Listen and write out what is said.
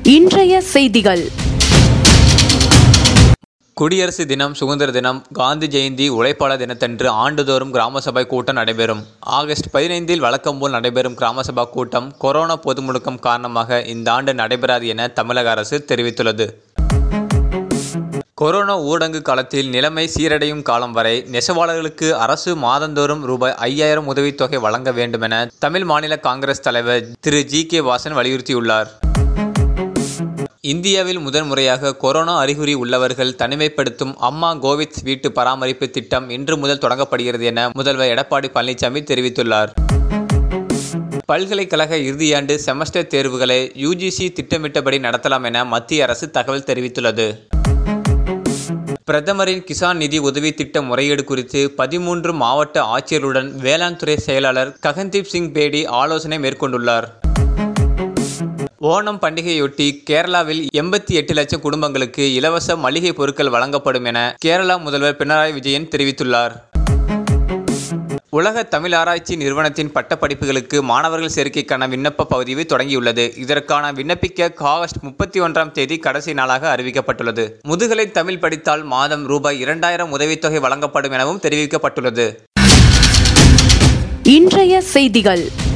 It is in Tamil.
இன்றைய செய்திகள் குடியரசு தினம் சுதந்திர தினம் காந்தி ஜெயந்தி உழைப்பாளர் தினத்தன்று ஆண்டுதோறும் கிராம சபை கூட்டம் நடைபெறும் ஆகஸ்ட் பதினைந்தில் வழக்கம் போல் நடைபெறும் கிராம சபா கூட்டம் கொரோனா பொது முடக்கம் காரணமாக இந்த ஆண்டு நடைபெறாது என தமிழக அரசு தெரிவித்துள்ளது கொரோனா ஊரடங்கு காலத்தில் நிலைமை சீரடையும் காலம் வரை நெசவாளர்களுக்கு அரசு மாதந்தோறும் ரூபாய் ஐயாயிரம் உதவித்தொகை வழங்க வேண்டுமென தமிழ் மாநில காங்கிரஸ் தலைவர் திரு ஜி கே வாசன் வலியுறுத்தியுள்ளார் இந்தியாவில் முதன்முறையாக கொரோனா அறிகுறி உள்ளவர்கள் தனிமைப்படுத்தும் அம்மா கோவித் வீட்டு பராமரிப்பு திட்டம் இன்று முதல் தொடங்கப்படுகிறது என முதல்வர் எடப்பாடி பழனிசாமி தெரிவித்துள்ளார் பல்கலைக்கழக இறுதியாண்டு செமஸ்டர் தேர்வுகளை யுஜிசி திட்டமிட்டபடி நடத்தலாம் என மத்திய அரசு தகவல் தெரிவித்துள்ளது பிரதமரின் கிசான் நிதி உதவி திட்ட முறையீடு குறித்து பதிமூன்று மாவட்ட ஆட்சியருடன் வேளாண் துறை செயலாளர் ககன்தீப் சிங் பேடி ஆலோசனை மேற்கொண்டுள்ளார் ஓணம் பண்டிகையொட்டி கேரளாவில் எண்பத்தி எட்டு லட்சம் குடும்பங்களுக்கு இலவச மளிகை பொருட்கள் வழங்கப்படும் என கேரளா முதல்வர் பினராயி விஜயன் தெரிவித்துள்ளார் உலக தமிழ் ஆராய்ச்சி நிறுவனத்தின் பட்டப்படிப்புகளுக்கு மாணவர்கள் சேர்க்கைக்கான விண்ணப்ப பதிவு தொடங்கியுள்ளது இதற்கான விண்ணப்பிக்க ஆகஸ்ட் முப்பத்தி ஒன்றாம் தேதி கடைசி நாளாக அறிவிக்கப்பட்டுள்ளது முதுகலை தமிழ் படித்தால் மாதம் ரூபாய் இரண்டாயிரம் உதவித்தொகை வழங்கப்படும் எனவும் தெரிவிக்கப்பட்டுள்ளது இன்றைய செய்திகள்